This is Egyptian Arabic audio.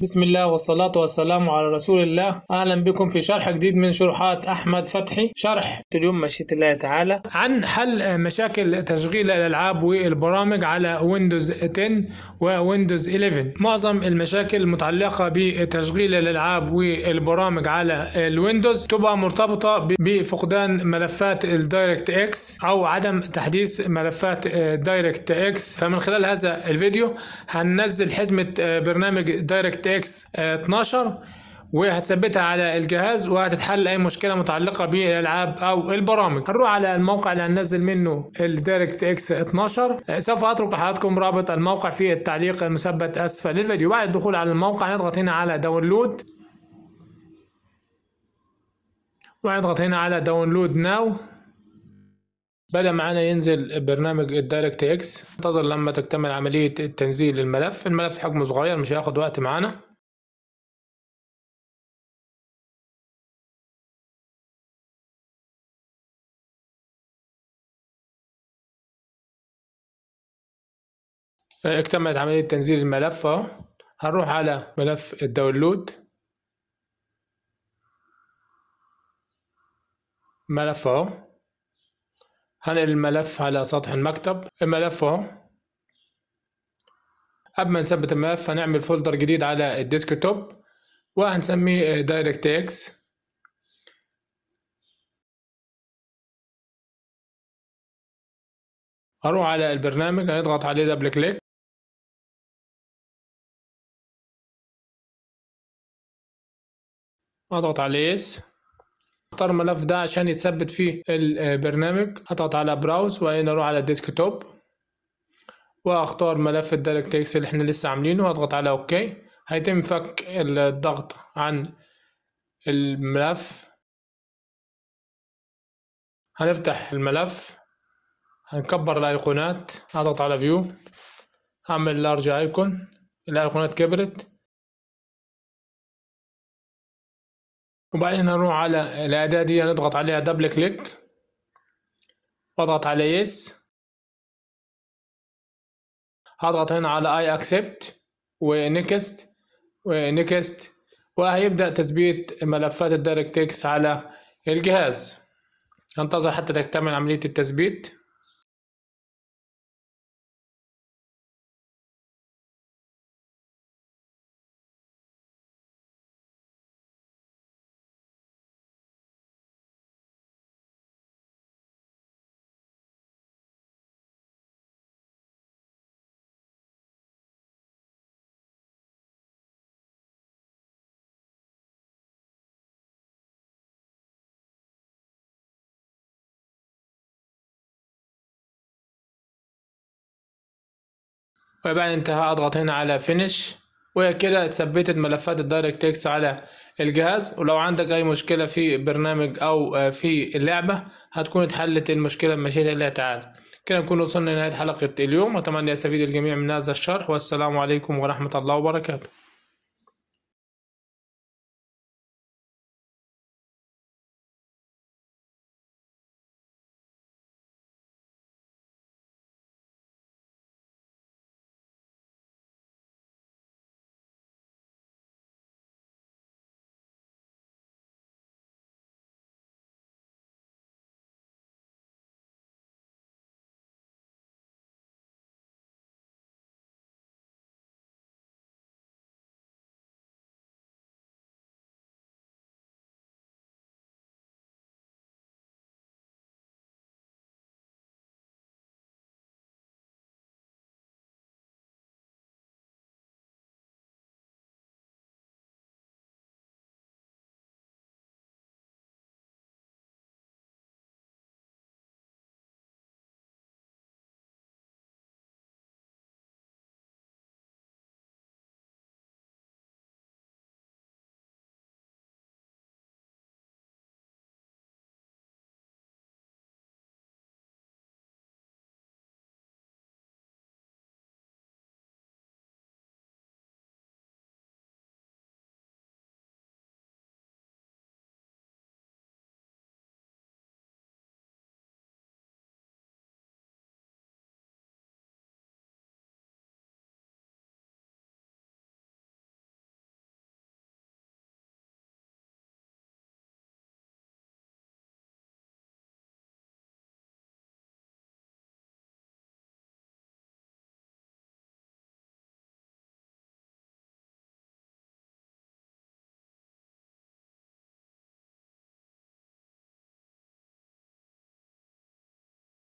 بسم الله والصلاة والسلام على رسول الله أهلا بكم في شرح جديد من شروحات أحمد فتحي شرح اليوم مشيئة الله تعالى عن حل مشاكل تشغيل الألعاب والبرامج على ويندوز 10 وويندوز 11 معظم المشاكل المتعلقة بتشغيل الألعاب والبرامج على الويندوز تبقى مرتبطة بفقدان ملفات الدايركت اكس أو عدم تحديث ملفات دايركت اكس فمن خلال هذا الفيديو هننزل حزمة برنامج دايركت اكس 12 وهتثبتها على الجهاز وهتتحل اي مشكله متعلقه بالالعاب او البرامج هنروح على الموقع اللي هننزل منه الدايركت اكس 12 سوف اترك لحضراتكم رابط الموقع في التعليق المثبت اسفل الفيديو بعد الدخول على الموقع نضغط هنا على داونلود ونضغط هنا على داونلود ناو بدأ معانا ينزل برنامج الدايركت اكس انتظر لما تكتمل عملية تنزيل الملف الملف حجمه صغير مش هياخد وقت معانا اكتملت عملية تنزيل الملف اهو هنروح على ملف الداونلود ملف اهو هنقل الملف على سطح المكتب الملف اهو قبل ما نثبت الملف هنعمل فولدر جديد على الديسكتوب وهنسميه دايركت اكس هروح على البرنامج هنضغط عليه دبل كليك اضغط على يس اختار الملف ده عشان يتثبت فيه البرنامج اضغط على براوز وبعدين اروح على الديسكتوب واختار ملف الدايركت اكس اللي احنا لسه عاملينه واضغط على اوكي هيتم فك الضغط عن الملف هنفتح الملف هنكبر الايقونات اضغط على فيو هعمل لارج ايكون الايقونات كبرت وبعدين نروح على الأداة دي نضغط عليها دبل كليك واضغط على يس هضغط هنا على اي اكسبت ونكست ونكست وهيبدأ تثبيت ملفات الدايركت اكس على الجهاز هنتظر حتى تكتمل عملية التثبيت وبعد انتهاء اضغط هنا على فينيش وكده ثبتت ملفات الدايركت اكس على الجهاز ولو عندك اي مشكلة في برنامج او في اللعبة هتكون اتحلت المشكلة بمشيئة الله تعالى كده نكون وصلنا لنهاية حلقة اليوم واتمنى يستفيد الجميع من هذا الشرح والسلام عليكم ورحمة الله وبركاته